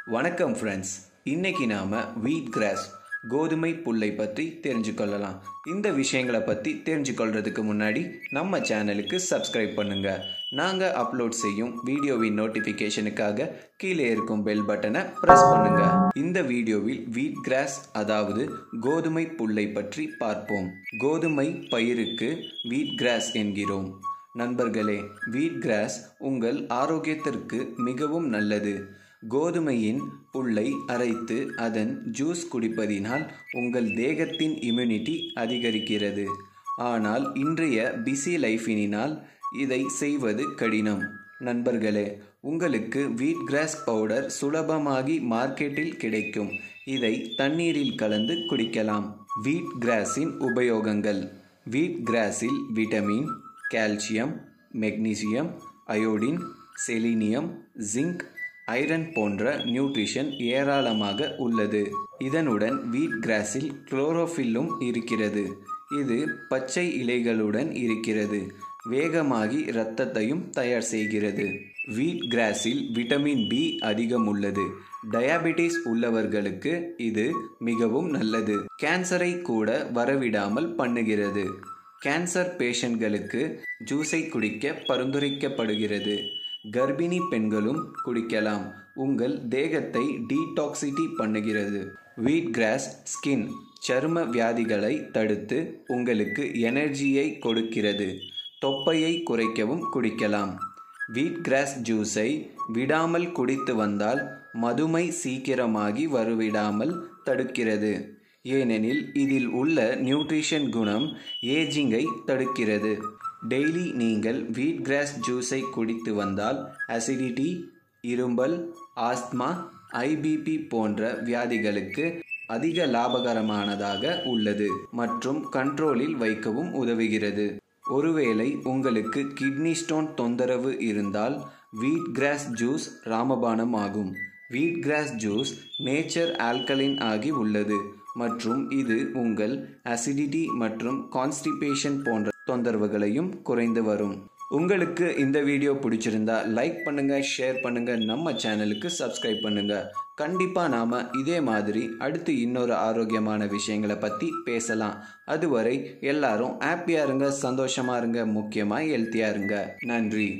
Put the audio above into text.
வணக்கம் ஃப்ரெண்ட்ஸ் இன்னைக்கு நாம வீட் கிராஸ் கோதுமை புல்லை பற்றி தெரிஞ்சுக்கொள்ளலாம் இந்த விஷயங்களை பற்றி தெரிஞ்சுக்கொள்றதுக்கு முன்னாடி நம்ம சேனலுக்கு சப்ஸ்கிரைப் பண்ணுங்க நாங்கள் அப்லோட் செய்யும் வீடியோவின் நோட்டிஃபிகேஷனுக்காக கீழே இருக்கும் பெல் பட்டனை ப்ரெஸ் பண்ணுங்க இந்த வீடியோவில் வீட் கிராஸ் அதாவது கோதுமை புல்லை பற்றி பார்ப்போம் கோதுமை பயிருக்கு வீட் கிராஸ் என்கிறோம் நண்பர்களே வீட் கிராஸ் உங்கள் ஆரோக்கியத்திற்கு மிகவும் நல்லது கோதுமையின் புல்லை அரைத்து அதன் ஜூஸ் குடிப்பதினால் உங்கள் தேகத்தின் இம்யூனிட்டி அதிகரிக்கிறது ஆனால் இன்றைய பிஸி லைஃபினால் இதை செய்வது கடினம் நண்பர்களே உங்களுக்கு வீட் கிராஸ் பவுடர் சுலபமாகி மார்க்கெட்டில் கிடைக்கும் இதை தண்ணீரில் கலந்து குடிக்கலாம் வீட் கிராஸின் உபயோகங்கள் வீட் கிராஸில் vitamin calcium magnesium iodine selenium zinc iron போன்ற நியூட்ரிஷன் ஏராளமாக உள்ளது இதனுடன் வீட் கிராஸில் குளோரோஃபில்லும் இருக்கிறது இது பச்சை இலைகளுடன் இருக்கிறது வேகமாகி இரத்தத்தையும் தயார் செய்கிறது வீட் கிராஸில் விட்டமின் பி அதிகம் உள்ளது டயாபெட்டிஸ் உள்ளவர்களுக்கு இது மிகவும் நல்லது கேன்சரை கூட வரவிடாமல் பண்ணுகிறது கேன்சர் பேஷண்ட்களுக்கு ஜூஸை குடிக்க பரிந்துரைக்கப்படுகிறது கர்ப்பிணி பெண்களும் குடிக்கலாம் உங்கள் தேகத்தை டீடாக்சிட்டி பண்ணுகிறது வீட் கிராஸ் ஸ்கின் சரும வியாதிகளை தடுத்து உங்களுக்கு எனர்ஜியை கொடுக்கிறது தொப்பையை குறைக்கவும் குடிக்கலாம் வீட் கிராஸ் ஜூஸை விடாமல் குடித்து வந்தால் மதுமை சீக்கிரமாகி வருவிடாமல் தடுக்கிறது ஏனெனில் இதில் உள்ள நியூட்ரிஷன் குணம் ஏஜிங்கை தடுக்கிறது டெய்லி நீங்கள் வீட் கிராஸ் ஜூஸை குடித்து வந்தால் அசிடிட்டி இரும்பல் ஆஸ்துமா ஐபிபி போன்ற வியாதிகளுக்கு அதிக லாபகரமானதாக உள்ளது மற்றும் கண்ட்ரோலில் வைக்கவும் உதவுகிறது ஒருவேளை உங்களுக்கு கிட்னி ஸ்டோன் தொந்தரவு இருந்தால் வீட் கிராஸ் ஜூஸ் ராமபானம் ஆகும் வீட் கிராஸ் ஜூஸ் நேச்சர் ஆல்கலின் ஆகி உள்ளது மற்றும் இது உங்கள் அசிடிட்டி மற்றும் கான்ஸ்டிபேஷன் போன்ற தொந்தரவுகளையும் குறைந்து வரும் உங்களுக்கு இந்த வீடியோ பிடிச்சிருந்தா லைக் பண்ணுங்க ஷேர் பண்ணுங்க நம்ம சேனலுக்கு சப்ஸ்கிரைப் பண்ணுங்க கண்டிப்பா நாம இதே மாதிரி அடுத்து இன்னொரு ஆரோக்கியமான விஷயங்களை பத்தி பேசலாம் அதுவரை எல்லாரும் ஹாப்பியா இருங்க சந்தோஷமா இருங்க முக்கியமா ஹெல்த்தியா இருங்க நன்றி